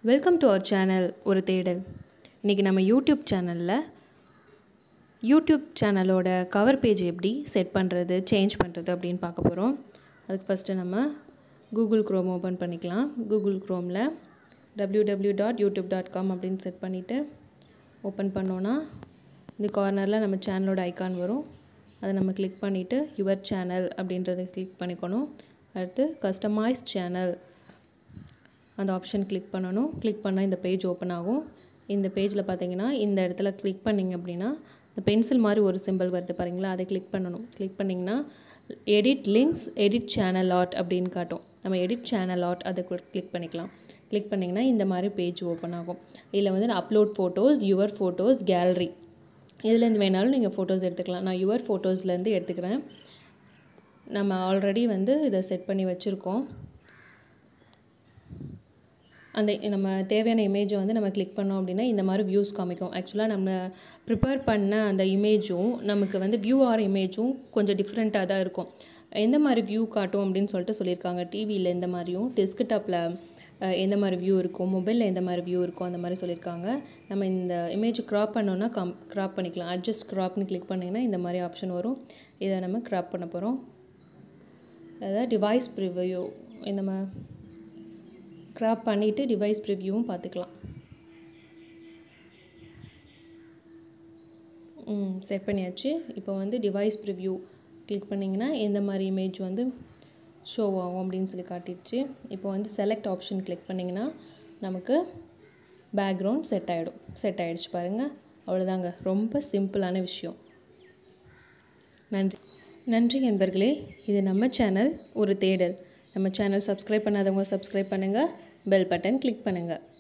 welcome to our channel ஒரு தேடல் இன்றைக்கி நம்ம யூடியூப் சேனலில் யூடியூப் சேனலோட கவர் பேஜ் எப்படி செட் பண்ணுறது சேஞ்ச் பண்ணுறது அப்படின்னு பார்க்க போகிறோம் அதுக்கு ஃபஸ்ட்டு நம்ம கூகுள் க்ரோம் ஓப்பன் பண்ணிக்கலாம் கூகுள் க்ரோமில் www.youtube.com dot YouTube dot com அப்படின்னு செட் பண்ணிவிட்டு ஓப்பன் பண்ணோன்னா இந்த கார்னரில் நம்ம சேனலோட ஐக்கான் வரும் அதை நம்ம கிளிக் பண்ணிவிட்டு யுவர் சேனல் அப்படின்றத கிளிக் பண்ணிக்கணும் அடுத்து கஸ்டமைஸ் சேனல் அந்த ஆப்ஷன் கிளிக் பண்ணணும் கிளிக் பண்ணால் இந்த பேஜ் ஓப்பன் ஆகும் இந்த பேஜில் பார்த்தீங்கன்னா இந்த இடத்துல கிளிக் பண்ணிங்க அப்படின்னா இந்த பென்சில் மாதிரி ஒரு சிம்பிள் வருது பாருங்களா அதை கிளிக் பண்ணணும் கிளிக் பண்ணிங்கன்னா edit links edit channel art அப்படின்னு காட்டும் நம்ம எடிட் சேனல் ஆர்ட் அதை கிளிக் பண்ணிக்கலாம் கிளிக் பண்ணிங்கன்னா இந்த மாதிரி பேஜ் ஓப்பன் ஆகும் இதில் வந்து upload photos your photos gallery இதுலேருந்து வேணாலும் நீங்கள் ஃபோட்டோஸ் எடுத்துக்கலாம் நான் யுவர் ஃபோட்டோஸ்லேருந்து எடுத்துக்கிறேன் நம்ம ஆல்ரெடி வந்து இதை செட் பண்ணி வச்சுருக்கோம் அந்த நம்ம தேவையான இமேஜை வந்து நம்ம கிளிக் பண்ணோம் அப்படின்னா இந்த மாதிரி வியூஸ் காமிக்கும் ஆக்சுவலாக நம்ம ப்ரிப்பேர் பண்ண அந்த இமேஜும் நமக்கு வந்து வியூ ஆகிற இமேஜும் கொஞ்சம் டிஃப்ரெண்ட்டாக தான் இருக்கும் எந்த மாதிரி வியூ காட்டும் அப்படின்னு சொல்லிட்டு சொல்லியிருக்காங்க டிவியில் எந்த மாதிரியும் டெஸ்க்டாப்பில் எந்த மாதிரி வியூ இருக்கும் மொபைலில் எந்த மாதிரி வியூ இருக்கும் அந்த மாதிரி சொல்லியிருக்காங்க நம்ம இந்த இமேஜ் க்ராப் பண்ணோன்னா கம் க்ராப் பண்ணிக்கலாம் அட்ஜஸ்ட் க்ராப்னு கிளிக் பண்ணிங்கன்னா இந்த மாதிரி ஆப்ஷன் வரும் இதை நம்ம க்ராப் பண்ண போகிறோம் அதாவது டிவைஸ் ப்ரிவ்யூ இந்த மா க்ராப் பண்ணிவிட்டு டிவைஸ் ப்ரிவ்யூவும் பார்த்துக்கலாம் ம் செட் பண்ணியாச்சு இப்போ வந்து டிவைஸ் ப்ரிவ்யூ கிளிக் பண்ணிங்கன்னா எந்த மாதிரி இமேஜ் வந்து ஷோ ஆகும் அப்படின்னு சொல்லி காட்டிடுச்சு இப்போ வந்து செலக்ட் ஆப்ஷன் கிளிக் பண்ணிங்கன்னா நமக்கு பேக்ரவுண்ட் செட் ஆகிடும் செட் ஆகிடுச்சு பாருங்கள் அவ்வளோதாங்க ரொம்ப சிம்பிளான விஷயம் நன்றி நன்றி நண்பர்களே இது நம்ம சேனல் ஒரு தேடல் நம்ம சேனல் சப்ஸ்கிரைப் பண்ணாதவங்க சப்ஸ்கிரைப் பண்ணுங்கள் பெல் பட்டன் கிளிக் பண்ணுங்கள்